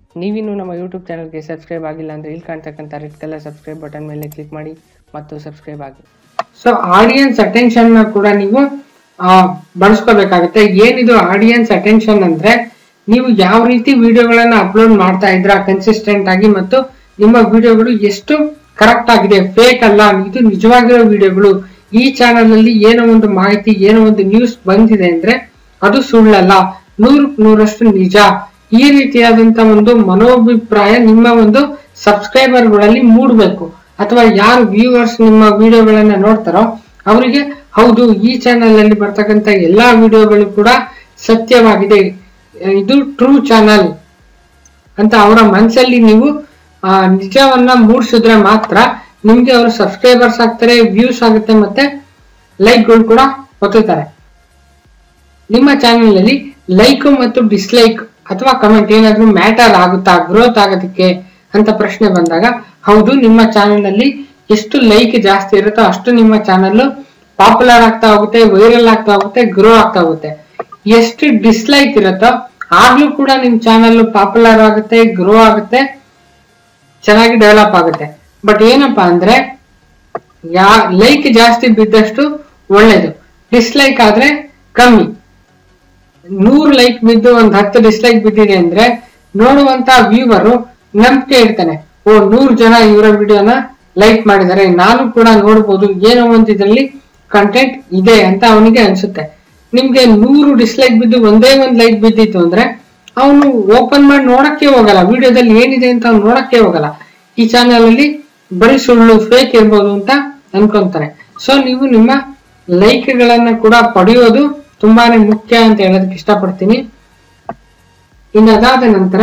ನೀವಿನ್ನೂ ನಮ್ಮ ಯೂಟ್ಯೂಬ್ ಚಾನಲ್ಗೆ ಸಬ್ಸ್ಕ್ರೈಬ್ ಆಗಿಲ್ಲ ಅಂದರೆ ಇಲ್ಲಿ ಕಾಣ್ತಕ್ಕಂಥ ರೆಡ್ ಕಲರ್ ಸಬ್ಸ್ಕ್ರೈಬ್ ಬಟನ್ ಮೇಲೆ ಕ್ಲಿಕ್ ಮಾಡಿ ಮತ್ತು ಸಬ್ಸ್ಕ್ರೈಬ್ ಆಗಿ ಸೊ ಆಡಿಯನ್ಸ್ ಅಟೆನ್ಷನ್ ಕೂಡ ನೀವು ಆ, ಬಳಸ್ಕೋಬೇಕಾಗುತ್ತೆ ಏನಿದು ಆಡಿಯನ್ಸ್ ಅಟೆನ್ಷನ್ ಅಂದ್ರೆ ನೀವು ಯಾವ ರೀತಿ ವಿಡಿಯೋಗಳನ್ನ ಅಪ್ಲೋಡ್ ಮಾಡ್ತಾ ಇದ್ರ ಕನ್ಸಿಸ್ಟೆಂಟ್ ಆಗಿ ಮತ್ತು ನಿಮ್ಮ ವಿಡಿಯೋಗಳು ಎಷ್ಟು ಕರೆಕ್ಟ್ ಆಗಿದೆ ಫೇಕ್ ಅಲ್ಲ ಇದು ನಿಜವಾಗಿರೋ ವಿಡಿಯೋಗಳು ಈ ಚಾನಲ್ ಅಲ್ಲಿ ಏನೋ ಒಂದು ಮಾಹಿತಿ ಏನೋ ಒಂದು ನ್ಯೂಸ್ ಬಂದಿದೆ ಅಂದ್ರೆ ಅದು ಸುಳ್ಳಲ್ಲ ನೂರಕ್ಕೆ ನೂರಷ್ಟು ನಿಜ ಈ ರೀತಿಯಾದಂತ ಒಂದು ಮನೋಭಿಪ್ರಾಯ ನಿಮ್ಮ ಒಂದು ಸಬ್ಸ್ಕ್ರೈಬರ್ ಗಳಲ್ಲಿ ಮೂಡಬೇಕು ಅಥವಾ ಯಾರು ವ್ಯೂವರ್ಸ್ ನಿಮ್ಮ ವಿಡಿಯೋಗಳನ್ನ ನೋಡ್ತಾರೋ ಅವರಿಗೆ ಹೌದು ಈ ಚಾನೆಲ್ ಅಲ್ಲಿ ಬರ್ತಕ್ಕಂತ ಎಲ್ಲಾ ವಿಡಿಯೋಗಳು ಕೂಡ ಸತ್ಯವಾಗಿದೆ ಇದು ಟ್ರೂ ಚಾನಲ್ ಅಂತ ಅವರ ಮನಸ್ಸಲ್ಲಿ ನೀವು ಆ, ನಿಜವನ್ನ ಮೂಡಿಸಿದ್ರೆ ಮಾತ್ರ ನಿಮ್ಗೆ ಅವರು ಸಬ್ಸ್ಕ್ರೈಬರ್ಸ್ ಆಗ್ತಾರೆ ವ್ಯೂಸ್ ಆಗುತ್ತೆ ಮತ್ತೆ ಲೈಕ್ಗಳು ಕೂಡ ಒತ್ತುತ್ತಾರೆ ನಿಮ್ಮ ಚಾನೆಲ್ ಅಲ್ಲಿ ಲೈಕ್ ಮತ್ತು ಡಿಸ್ಲೈಕ್ ಅಥವಾ ಕಮೆಂಟ್ ಏನಾದ್ರೂ ಮ್ಯಾಟರ್ ಆಗುತ್ತಾ ಗ್ರೋತ್ ಆಗೋದಕ್ಕೆ ಅಂತ ಪ್ರಶ್ನೆ ಬಂದಾಗ ಹೌದು ನಿಮ್ಮ ಚಾನೆಲ್ ನಲ್ಲಿ ಎಷ್ಟು ಲೈಕ್ ಜಾಸ್ತಿ ಇರುತ್ತೋ ಅಷ್ಟು ನಿಮ್ಮ ಚಾನಲ್ ಪಾಪ್ಯುಲರ್ ಆಗ್ತಾ ಹೋಗುತ್ತೆ ವೈರಲ್ ಆಗ್ತಾ ಹೋಗುತ್ತೆ ಗ್ರೋ ಆಗ್ತಾ ಹೋಗುತ್ತೆ ಎಷ್ಟು ಡಿಸ್ಲೈಕ್ ಇರುತ್ತೋ ಆಗ್ಲೂ ಕೂಡ ನಿಮ್ ಚಾನಲ್ ಪಾಪ್ಯುಲರ್ ಆಗುತ್ತೆ ಗ್ರೋ ಆಗುತ್ತೆ ಚೆನ್ನಾಗಿ ಡೆವಲಪ್ ಆಗುತ್ತೆ ಬಟ್ ಏನಪ್ಪಾ ಅಂದ್ರೆ ಯಾ ಲೈಕ್ ಜಾಸ್ತಿ ಬಿದ್ದಷ್ಟು ಒಳ್ಳೇದು ಡಿಸ್ಲೈಕ್ ಆದ್ರೆ ಕಮ್ಮಿ ನೂರು ಲೈಕ್ ಬಿದ್ದು ಒಂದ್ ಹತ್ತು ಡಿಸ್ಲೈಕ್ ಬಿದ್ದಿದೆ ಅಂದ್ರೆ ನೋಡುವಂತ ವ್ಯೂವರು ನಂಬಿಕೆ ಇರ್ತಾನೆ ಓ ನೂರು ಜನ ಇವರ ವಿಡಿಯೋನ ಲೈಕ್ ಮಾಡಿದ್ದಾರೆ ನಾನು ಕೂಡ ನೋಡ್ಬೋದು ಏನೋ ಒಂದು ಇದರಲ್ಲಿ ಕಂಟೆಂಟ್ ಇದೆ ಅಂತ ಅವನಿಗೆ ಅನ್ಸುತ್ತೆ ನಿಮ್ಗೆ ನೂರು ಡಿಸ್ಲೈಕ್ ಬಿದ್ದು ಒಂದೇ ಒಂದ್ ಲೈಕ್ ಬಿದ್ದಿತ್ತು ಅಂದ್ರೆ ಅವನು ಓಪನ್ ಮಾಡಿ ನೋಡಕ್ಕೆ ಹೋಗಲ್ಲ ವಿಡಿಯೋದಲ್ಲಿ ಏನಿದೆ ಅಂತ ಅವ್ನು ನೋಡಕ್ಕೆ ಹೋಗಲ್ಲ ಈ ಚಾನೆಲ್ ಅಲ್ಲಿ ಬರೀ ಸುಳ್ಳು ಫೇಕ್ ಇರ್ಬೋದು ಅಂತ ಅನ್ಕೊಂತಾನೆ ಸೊ ನೀವು ನಿಮ್ಮ ಲೈಕ್ ಗಳನ್ನ ಕೂಡ ಪಡೆಯೋದು ತುಂಬಾನೇ ಮುಖ್ಯ ಅಂತ ಹೇಳೋದಕ್ಕೆ ಇಷ್ಟಪಡ್ತೀನಿ ಇನ್ನು ಅದಾದ ನಂತರ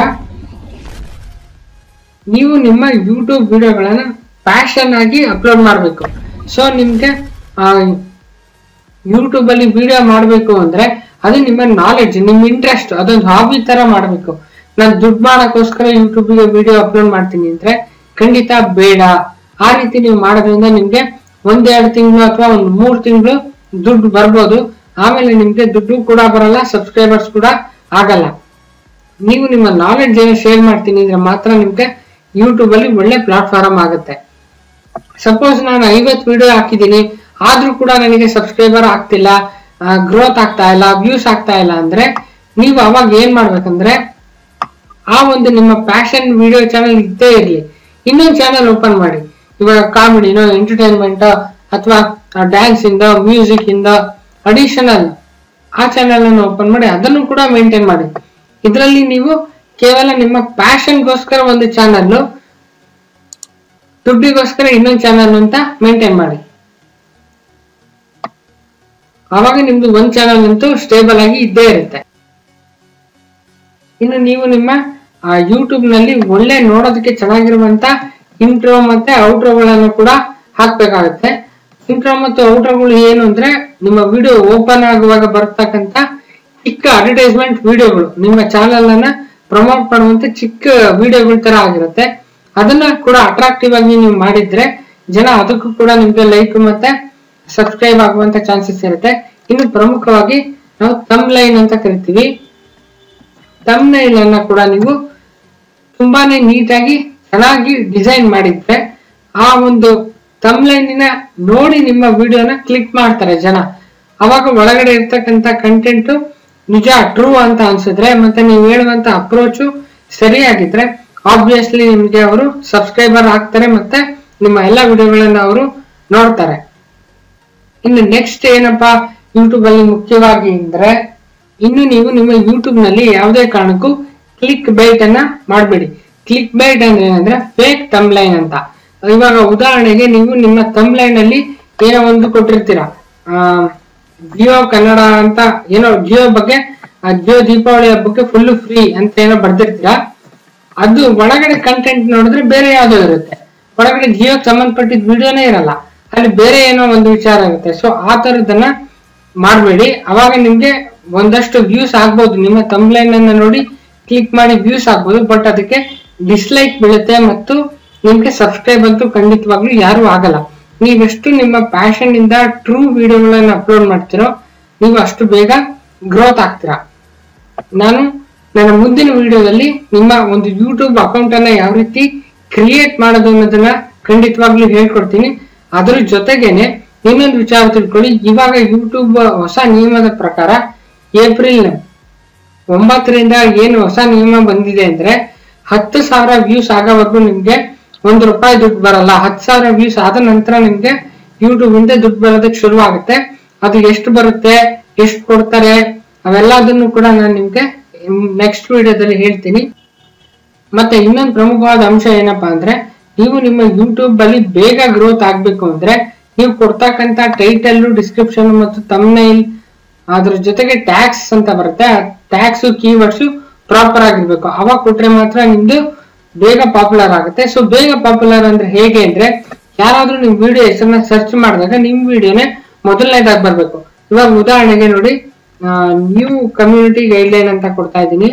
ನೀವು ನಿಮ್ಮ ಯೂಟ್ಯೂಬ್ ವಿಡಿಯೋಗಳನ್ನ ಪ್ಯಾಷನ್ ಆಗಿ ಅಪ್ಲೋಡ್ ಮಾಡಬೇಕು ಸೊ ನಿಮ್ಗೆ ಯೂಟ್ಯೂಬ್ ಅಲ್ಲಿ ವಿಡಿಯೋ ಮಾಡಬೇಕು ಅಂದ್ರೆ ಅದು ನಿಮ್ಮ ನಾಲೆಡ್ಜ್ ನಿಮ್ಮ ಇಂಟ್ರೆಸ್ಟ್ ಅದೊಂದು ಹಾಬಿ ತರ ಮಾಡಬೇಕು ನಾನು ದುಡ್ಡು ಮಾಡೋಕ್ಕೋಸ್ಕರ ಯೂಟ್ಯೂಬ್ಗೆ ವಿಡಿಯೋ ಅಪ್ಲೋಡ್ ಮಾಡ್ತೀನಿ ಅಂದ್ರೆ ಖಂಡಿತ ಬೇಡ ಆ ರೀತಿ ನೀವು ಮಾಡೋದ್ರಿಂದ ನಿಮ್ಗೆ ಒಂದೆರಡು ತಿಂಗಳು ಅಥವಾ ಒಂದು ಮೂರು ತಿಂಗಳು ದುಡ್ಡು ಬರ್ಬೋದು ಆಮೇಲೆ ನಿಮ್ಗೆ ದುಡ್ಡು ಕೂಡ ಬರಲ್ಲ ಸಬ್ಸ್ಕ್ರೈಬರ್ಸ್ ಕೂಡ ಆಗಲ್ಲ ನೀವು ನಿಮ್ಮ ನಾಲೆಡ್ಜ್ ಏನು ಶೇರ್ ಮಾಡ್ತೀನಿ ಅಂದ್ರೆ ಮಾತ್ರ ನಿಮ್ಗೆ ಯೂಟ್ಯೂಬ್ ಅಲ್ಲಿ ಒಳ್ಳೆ ಪ್ಲಾಟ್ಫಾರ್ಮ್ ಆಗುತ್ತೆ ಸಪೋಸ್ ನಾನು ಐವತ್ ವಿಡಿಯೋ ಹಾಕಿದ್ದೀನಿ ಆದ್ರೂ ಕೂಡ ನನಗೆ ಸಬ್ಸ್ಕ್ರೈಬರ್ ಆಗ್ತಿಲ್ಲ ಗ್ರೋತ್ ಆಗ್ತಾ ಇಲ್ಲ ವ್ಯೂಸ್ ಆಗ್ತಾ ಇಲ್ಲ ಅಂದ್ರೆ ನೀವು ಅವಾಗ ಏನ್ ಮಾಡ್ಬೇಕಂದ್ರೆ ಆ ಒಂದು ನಿಮ್ಮ ಪ್ಯಾಷನ್ ವಿಡಿಯೋ ಚಾನಲ್ ಇದ್ದೇ ಇರ್ಲಿ ಇನ್ನೊಂದು ಚಾನಲ್ ಓಪನ್ ಮಾಡಿ ಇವಾಗ ಕಾಮಿಡಿನೋ ಎಂಟರ್ಟೈನ್ಮೆಂಟ್ ಅಥವಾ ಡ್ಯಾನ್ಸ್ ಇಂದ ಮ್ಯೂಸಿಕ್ ಇಂದ ಅಡಿಷನಲ್ ಆ ಚಾನೆಲ್ ಅನ್ನು ಓಪನ್ ಮಾಡಿ ಅದನ್ನು ಕೂಡ ಮೇಂಟೈನ್ ಮಾಡಿ ಇದರಲ್ಲಿ ನೀವು ಕೇವಲ ನಿಮ್ಮ ಪ್ಯಾಷನ್ಗೋಸ್ಕರ ಒಂದು ಚಾನಲ್ ದುಡ್ಡಿಗೋಸ್ಕರ ಇನ್ನೊಂದು ಚಾನಲ್ ಅಂತ ಮೇಂಟೈನ್ ಮಾಡಿ ಆವಾಗ ನಿಮ್ದು ಒಂದ್ ಚಾನಲ್ ಅಂತೂ ಸ್ಟೇಬಲ್ ಆಗಿ ಇದ್ದೇ ಇರುತ್ತೆ ಇನ್ನು ನೀವು ನಿಮ್ಮ ಯೂಟ್ಯೂಬ್ ನಲ್ಲಿ ಒಳ್ಳೆ ನೋಡೋದಕ್ಕೆ ಚೆನ್ನಾಗಿರುವಂತ ಇಂಟ್ರೋ ಮತ್ತೆ ಔಟ್ರೋಗಳನ್ನು ಕೂಡ ಹಾಕ್ಬೇಕಾಗುತ್ತೆ ಇಂಟ್ರೋ ಮತ್ತು ಔಟ್ರೋಗಳು ಏನು ಅಂದ್ರೆ ನಿಮ್ಮ ವಿಡಿಯೋ ಓಪನ್ ಆಗುವಾಗ ಬರ್ತಕ್ಕಂತ ಚಿಕ್ಕ ಅಡ್ವರ್ಟೈಸ್ಮೆಂಟ್ ವಿಡಿಯೋಗಳು ನಿಮ್ಮ ಚಾನಲ್ ಅನ್ನ ಪ್ರಮೋಟ್ ಮಾಡುವಂತ ಚಿಕ್ಕ ವಿಡಿಯೋಗಳ ತರ ಆಗಿರುತ್ತೆ ಅದನ್ನ ಕೂಡ ಅಟ್ರಾಕ್ಟಿವ್ ಆಗಿ ನೀವು ಮಾಡಿದ್ರೆ ಜನ ಅದಕ್ಕೂ ಕೂಡ ನಿಮ್ಗೆ ಲೈಕ್ ಮತ್ತೆ ಸಬ್ಸ್ಕ್ರೈಬ್ ಆಗುವಂತ ಚಾನ್ಸಸ್ ಇರುತ್ತೆ ಇನ್ನು ಪ್ರಮುಖವಾಗಿ ನಾವು ತಮ್ ಲೈನ್ ಅಂತ ಕರಿತೀವಿ ತಮ್ ಲೈನ್ ಅನ್ನ ಕೂಡ ನೀವು ತುಂಬಾನೇ ನೀಟಾಗಿ ಚೆನ್ನಾಗಿ ಡಿಸೈನ್ ಮಾಡಿದ್ರೆ ಆ ಒಂದು ತಮ್ಲೈನಿನ ನೋಡಿ ನಿಮ್ಮ ವಿಡಿಯೋನ ಕ್ಲಿಕ್ ಮಾಡ್ತಾರೆ ಜನ ಅವಾಗ ಒಳಗಡೆ ಇರ್ತಕ್ಕಂತ ಕಂಟೆಂಟ್ ನಿಜ ಟ್ರೂ ಅಂತ ಅನ್ಸಿದ್ರೆ ಮತ್ತೆ ನೀವು ಹೇಳುವಂತ ಅಪ್ರೋಚು ಸರಿಯಾಗಿದ್ರೆ ಆಬ್ವಿಯಸ್ಲಿ ನಿಮ್ಗೆ ಅವರು ಸಬ್ಸ್ಕ್ರೈಬರ್ ಆಗ್ತಾರೆ ಮತ್ತೆ ನಿಮ್ಮ ಎಲ್ಲ ವಿಡಿಯೋಗಳನ್ನ ಅವರು ನೋಡ್ತಾರೆ ಇನ್ನು ನೆಕ್ಸ್ಟ್ ಏನಪ್ಪಾ ಯೂಟ್ಯೂಬ್ ಅಲ್ಲಿ ಮುಖ್ಯವಾಗಿ ಅಂದ್ರೆ ಇನ್ನು ನೀವು ನಿಮ್ಮ ಯೂಟ್ಯೂಬ್ ನಲ್ಲಿ ಯಾವುದೇ ಕಾರಣಕ್ಕೂ ಕ್ಲಿಕ್ ಬೈಟ್ ಅನ್ನ ಮಾಡಬೇಡಿ ಕ್ಲಿಕ್ ಬೈಟ್ ಅಂದ್ರೆ ಏನಂದ್ರೆ ಫೇಕ್ ತಮ್ಲೈನ್ ಅಂತ ಇವಾಗ ಉದಾಹರಣೆಗೆ ನೀವು ನಿಮ್ಮ ತಮ್ಲೈನ್ ಅಲ್ಲಿ ಏನೋ ಒಂದು ಕೊಟ್ಟಿರ್ತೀರಾ ಆ ಜಿಯೋ ಕನ್ನಡ ಅಂತ ಏನೋ ಜಿಯೋ ಬಗ್ಗೆ ಆ ಜಿಯೋ ದೀಪಾವಳಿ ಹಬ್ಬಕ್ಕೆ ಫುಲ್ ಫ್ರೀ ಅಂತ ಏನೋ ಬರ್ದಿರ್ತೀರಾ ಅದು ಒಳಗಡೆ ಕಂಟೆಂಟ್ ನೋಡಿದ್ರೆ ಬೇರೆ ಯಾವ್ದೋ ಇರುತ್ತೆ ಒಳಗಡೆ ಜಿಯೋಕ್ ಸಂಬಂಧಪಟ್ಟಿದ ವಿಡಿಯೋನೇ ಇರಲ್ಲ ಅಲ್ಲಿ ಬೇರೆ ಏನೋ ಒಂದು ವಿಚಾರ ಇರುತ್ತೆ ಸೊ ಆ ತರದನ್ನ ಮಾಡಬೇಡಿ ಅವಾಗ ನಿಮ್ಗೆ ಒಂದಷ್ಟು ವ್ಯೂಸ್ ಆಗ್ಬೋದು ನಿಮ್ಮ ತಮ್ಲೈನ್ ಅನ್ನ ನೋಡಿ ಕ್ಲಿಕ್ ಮಾಡಿ ವ್ಯೂಸ್ ಆಗ್ಬೋದು ಬಟ್ ಅದಕ್ಕೆ ಡಿಸ್ಲೈಕ್ ಬೀಳುತ್ತೆ ಮತ್ತು ನಿಮ್ಗೆ ಸಬ್ಸ್ಕ್ರೈಬ್ ಅಂತೂ ಖಂಡಿತವಾಗ್ಲೂ ಯಾರು ಆಗಲ್ಲ ನೀವೆಷ್ಟು ನಿಮ್ಮ ಪ್ಯಾಷನ್ ಇಂದ ಟ್ರೂ ವಿಡಿಯೋಗಳನ್ನ ಅಪ್ಲೋಡ್ ಮಾಡ್ತೀರೋ ನೀವು ಅಷ್ಟು ಬೇಗ ಗ್ರೋತ್ ಆಗ್ತೀರಾ ನಾನು ನನ್ನ ಮುಂದಿನ ವಿಡಿಯೋದಲ್ಲಿ ನಿಮ್ಮ ಒಂದು ಯೂಟ್ಯೂಬ್ ಅಕೌಂಟ್ ಅನ್ನ ಯಾವ ರೀತಿ ಕ್ರಿಯೇಟ್ ಮಾಡೋದು ಅನ್ನೋದನ್ನ ಖಂಡಿತವಾಗ್ಲೂ ಹೇಳ್ಕೊಡ್ತೀನಿ ಅದ್ರ ಜೊತೆಗೇನೆ ಇನ್ನೊಂದು ವಿಚಾರ ತಿಳ್ಕೊಳ್ಳಿ ಇವಾಗ ಯೂಟ್ಯೂಬ್ ಹೊಸ ನಿಯಮದ ಪ್ರಕಾರ ಏಪ್ರಿಲ್ ಒಂಬತ್ತರಿಂದ ಏನು ಹೊಸ ನಿಯಮ ಬಂದಿದೆ ಅಂದ್ರೆ ಹತ್ತು ಸಾವಿರ ವ್ಯೂಸ್ ಆಗೋವರೆಗೂ ನಿಮ್ಗೆ ಒಂದು ರೂಪಾಯಿ ದುಡ್ಡು ಬರಲ್ಲ ಹತ್ತು ಸಾವಿರ ವ್ಯೂಸ್ ಆದ ನಂತರ ನಿಮ್ಗೆ ಯೂಟ್ಯೂಬ್ ಇಂದ ದುಡ್ಡು ಬರೋದಕ್ಕೆ ಶುರು ಆಗುತ್ತೆ ಅದು ಎಷ್ಟು ಬರುತ್ತೆ ಎಷ್ಟು ಕೊಡ್ತಾರೆ ಅವೆಲ್ಲದನ್ನು ಕೂಡ ನಾನು ನಿಮ್ಗೆ ನೆಕ್ಸ್ಟ್ ವಿಡಿಯೋದಲ್ಲಿ ಹೇಳ್ತೀನಿ ಮತ್ತೆ ಇನ್ನೊಂದು ಪ್ರಮುಖವಾದ ಅಂಶ ಏನಪ್ಪಾ ಅಂದ್ರೆ ನೀವು ನಿಮ್ಮ ಯೂಟ್ಯೂಬ್ ಅಲ್ಲಿ ಬೇಗ ಗ್ರೋತ್ ಆಗ್ಬೇಕು ಅಂದ್ರೆ ನೀವು ಕೊಡ್ತಕ್ಕಂತ ಟೈಟಲ್ ಡಿಸ್ಕ್ರಿಪ್ಷನ್ ಮತ್ತು ತಮ್ನೈಲ್ ಅದ್ರ ಜೊತೆಗೆ ಟ್ಯಾಕ್ಸ್ ಅಂತ ಬರುತ್ತೆ ಟ್ಯಾಕ್ಸ್ ಕೀವರ್ಡ್ಸ್ ಪ್ರಾಪರ್ ಆಗಿರ್ಬೇಕು ಅವಾಗ ಕೊಟ್ರೆ ಮಾತ್ರ ನಿಮ್ದು ಬೇಗ ಪಾಪ್ಯುಲರ್ ಆಗುತ್ತೆ ಸೊ ಬೇಗ ಪಾಪ್ಯುಲರ್ ಅಂದ್ರೆ ಹೇಗೆ ಅಂದ್ರೆ ಯಾರಾದ್ರೂ ನಿಮ್ ವಿಡಿಯೋ ಹೆಸರನ್ನ ಸರ್ಚ್ ಮಾಡಿದಾಗ ನಿಮ್ ವಿಡಿಯೋನೇ ಮೊದಲನೇದಾಗಿ ಬರ್ಬೇಕು ಇವಾಗ ಉದಾಹರಣೆಗೆ ನೋಡಿ ನ್ಯೂ ಕಮ್ಯುನಿಟಿ ಗೈಡ್ಲೈನ್ ಅಂತ ಕೊಡ್ತಾ ಇದ್ದೀನಿ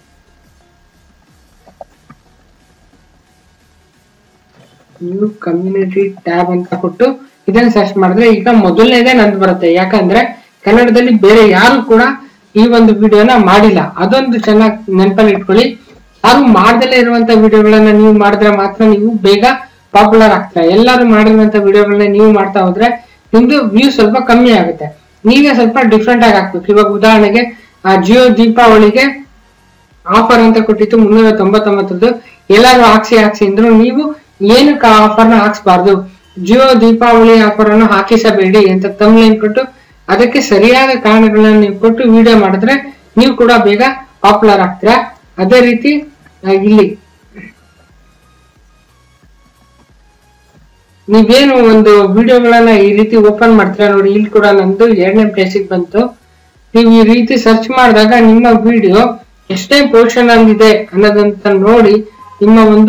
ನ್ಯೂ ಕಮ್ಯುನಿಟಿ ಟ್ಯಾಬ್ ಅಂತ ಕೊಟ್ಟು ಇದನ್ನ ಸರ್ಚ್ ಮಾಡಿದ್ರೆ ಈಗ ಮೊದಲನೇದೇ ನಂದು ಬರುತ್ತೆ ಯಾಕಂದ್ರೆ ಕನ್ನಡದಲ್ಲಿ ಬೇರೆ ಯಾರು ಕೂಡ ಈ ಒಂದು ವಿಡಿಯೋನ ಮಾಡಿಲ್ಲ ಅದೊಂದು ಚೆನ್ನಾಗಿ ನೆನಪಲ್ಲಿ ಇಟ್ಕೊಳ್ಳಿ ಯಾರು ಮಾಡ್ದಲೇ ಇರುವಂತ ವಿಡಿಯೋಗಳನ್ನ ನೀವು ಮಾಡಿದ್ರೆ ಮಾತ್ರ ನೀವು ಬೇಗ ಪಾಪ್ಯುಲರ್ ಆಗ್ತೀರಾ ಎಲ್ಲರೂ ಮಾಡಿರುವಂತ ವಿಡಿಯೋಗಳನ್ನ ನೀವು ಮಾಡ್ತಾ ಹೋದ್ರೆ ನಿಮ್ದು ವ್ಯೂ ಸ್ವಲ್ಪ ಕಮ್ಮಿ ಆಗುತ್ತೆ ನೀವೇ ಸ್ವಲ್ಪ ಡಿಫ್ರೆಂಟ್ ಆಗಿ ಹಾಕ್ಬೇಕು ಇವಾಗ ಉದಾಹರಣೆಗೆ ಆ ಜಿಯೋ ದೀಪಾವಳಿಗೆ ಆಫರ್ ಅಂತ ಕೊಟ್ಟಿತ್ತು ಮುನ್ನೂರ ತೊಂಬತ್ತೊಂಬತ್ತರದ್ದು ಎಲ್ಲರೂ ಹಾಕ್ಸಿ ಹಾಕ್ಸಿ ಅಂದ್ರು ನೀವು ಏನಕ್ಕೆ ಆ ಆಫರ್ ನ ಹಾಕ್ಸ್ಬಾರ್ದು ಜಿಯೋ ದೀಪಾವಳಿ ಆಫರ್ ಅನ್ನು ಹಾಕಿಸಬೇಡಿ ಅಂತ ತಮ್ಲೈನ್ ಕೊಟ್ಟು ಅದಕ್ಕೆ ಸರಿಯಾದ ಕಾರಣಗಳನ್ನ ನೀವು ಕೊಟ್ಟು ವಿಡಿಯೋ ಮಾಡಿದ್ರೆ ನೀವು ಕೂಡ ಬೇಗ ಪಾಪ್ಯುಲರ್ ಆಗ್ತೀರಾ ಅದೇ ರೀತಿ ಆ, ಇಲ್ಲಿ ನೀವೇನು ಒಂದು ವಿಡಿಯೋಗಳನ್ನ ಈ ರೀತಿ ಓಪನ್ ಮಾಡ್ತೀರಾ ನೋಡಿ ಇಲ್ಲಿ ಕೂಡ ನಂದು ಎರಡನೇ ಪ್ಲೇಸಿಗೆ ಬಂತು ನೀವು ಈ ರೀತಿ ಸರ್ಚ್ ಮಾಡಿದಾಗ ನಿಮ್ಮ ವಿಡಿಯೋ ಎಷ್ಟೇ ಪೊಸಿಷನ್ ಇದೆ ಅನ್ನೋದಂತ ನೋಡಿ ನಿಮ್ಮ ಒಂದು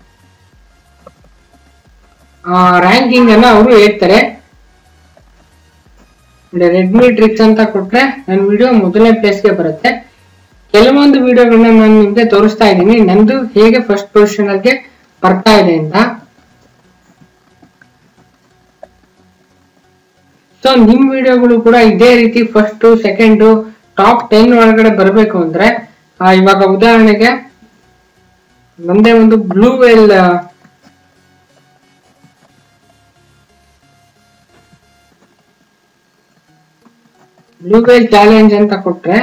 ರ್ಯಾಂಕಿಂಗ್ ಅನ್ನ ಅವರು ಹೇಳ್ತಾರೆ ರೆಡ್ಮಿ ಟ್ರಿಕ್ಸ್ ಅಂತ ಕೊಟ್ರೆ ನನ್ನ ವಿಡಿಯೋ ಮೊದಲನೇ ಪ್ಲೇಸ್ಗೆ ಬರುತ್ತೆ ಕೆಲವೊಂದು ವಿಡಿಯೋಗಳನ್ನ ನಾನು ನಿಮ್ಗೆ ತೋರಿಸ್ತಾ ಇದ್ದೀನಿ ನಂದು ಹೇಗೆ ಫಸ್ಟ್ ಪೊಸಿಷನ್ ಅಲ್ಲಿ ಬರ್ತಾ ಇದೆ ಅಂತ ಸೊ ನಿಮ್ ವಿಡಿಯೋಗಳು ಕೂಡ ಇದೇ ರೀತಿ ಫಸ್ಟ್ ಸೆಕೆಂಡ್ ಟಾಪ್ ಟೆನ್ ಒಳಗಡೆ ಬರಬೇಕು ಅಂದ್ರೆ ಆ, ಇವಾಗ ಉದಾಹರಣೆಗೆ ಒಂದೇ ಒಂದು blue whale blue whale challenge ಅಂತ ಕೊಟ್ರೆ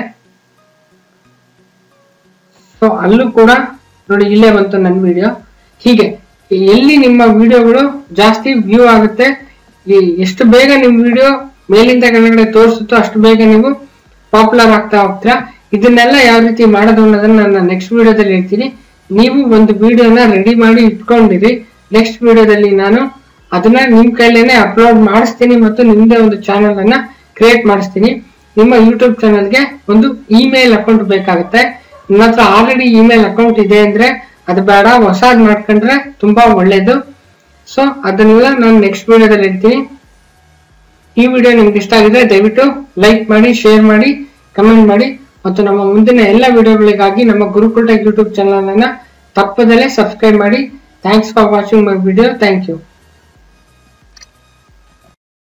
ಸೊ ಅಲ್ಲೂ ಕೂಡ ನೋಡಿ ಇಲ್ಲೇ ಬಂತು ನನ್ನ ವಿಡಿಯೋ ಹೀಗೆ ಎಲ್ಲಿ ನಿಮ್ಮ ವಿಡಿಯೋಗಳು ಜಾಸ್ತಿ ವ್ಯೂ ಆಗುತ್ತೆ ಈ- ಎಷ್ಟು ಬೇಗ ನಿಮ್ ವಿಡಿಯೋ ಮೇಲಿಂದ ಕೆಳಗಡೆ ತೋರಿಸುತ್ತೋ ಅಷ್ಟು ಬೇಗ ನೀವು ಪಾಪ್ಯುಲರ್ ಆಗ್ತಾ ಹೋಗ್ತೀರಾ ಇದನ್ನೆಲ್ಲ ಯಾವ ರೀತಿ ಮಾಡೋದು ಅನ್ನೋದನ್ನ ನಾನು ನೆಕ್ಸ್ಟ್ ವಿಡಿಯೋದಲ್ಲಿ ಹೇಳ್ತೀನಿ ನೀವು ಒಂದು ವಿಡಿಯೋನ ರೆಡಿ ಮಾಡಿ ಇಟ್ಕೊಂಡಿರಿ ನೆಕ್ಸ್ಟ್ ವಿಡಿಯೋದಲ್ಲಿ ನಾನು ಅದನ್ನ ನಿಮ್ ಕೈಲೇನೆ ಅಪ್ಲೋಡ್ ಮಾಡಿಸ್ತೀನಿ ಮತ್ತು ನಿಮ್ದೇ ಒಂದು ಚಾನೆಲ್ ಅನ್ನ ಕ್ರಿಯೇಟ್ ಮಾಡಿಸ್ತೀನಿ ನಿಮ್ಮ ಯೂಟ್ಯೂಬ್ ಚಾನಲ್ಗೆ ಒಂದು ಇಮೇಲ್ ಅಕೌಂಟ್ ಬೇಕಾಗುತ್ತೆ ನಿಮ್ಮ ಹತ್ರ ಆಲ್ರೆಡಿ ಇಮೇಲ್ ಅಕೌಂಟ್ ಇದೆ ಅಂದ್ರೆ ಅದು ಬೇಡ ಹೊಸಾದ್ ಮಾಡ್ಕೊಂಡ್ರೆ ತುಂಬಾ ಒಳ್ಳೇದು ಸೊ ಅದನ್ನೆಲ್ಲ ನಾನು ನೆಕ್ಸ್ಟ್ ವಿಡಿಯೋದಲ್ಲಿ ಹೇಳ್ತೀನಿ ಈ ವಿಡಿಯೋ ನಿಮ್ಗೆ ಇಷ್ಟ ಆಗಿದ್ರೆ ದಯವಿಟ್ಟು ಲೈಕ್ ಮಾಡಿ ಶೇರ್ ಮಾಡಿ ಕಮೆಂಟ್ ಮಾಡಿ ಮತ್ತು ನಮ್ಮ ಮುಂದಿನ ಎಲ್ಲ ವಿಡಿಯೋಗಳಿಗಾಗಿ ನಮ್ಮ ಗುರುಕುಲ್ ಟೆಕ್ ಯೂಟ್ಯೂಬ್ ಚಾನಲ್ ಅನ್ನ ತಪ್ಪದಲ್ಲೇ ಸಬ್ಸ್ಕ್ರೈಬ್ ಮಾಡಿ thanks for watching my video thank you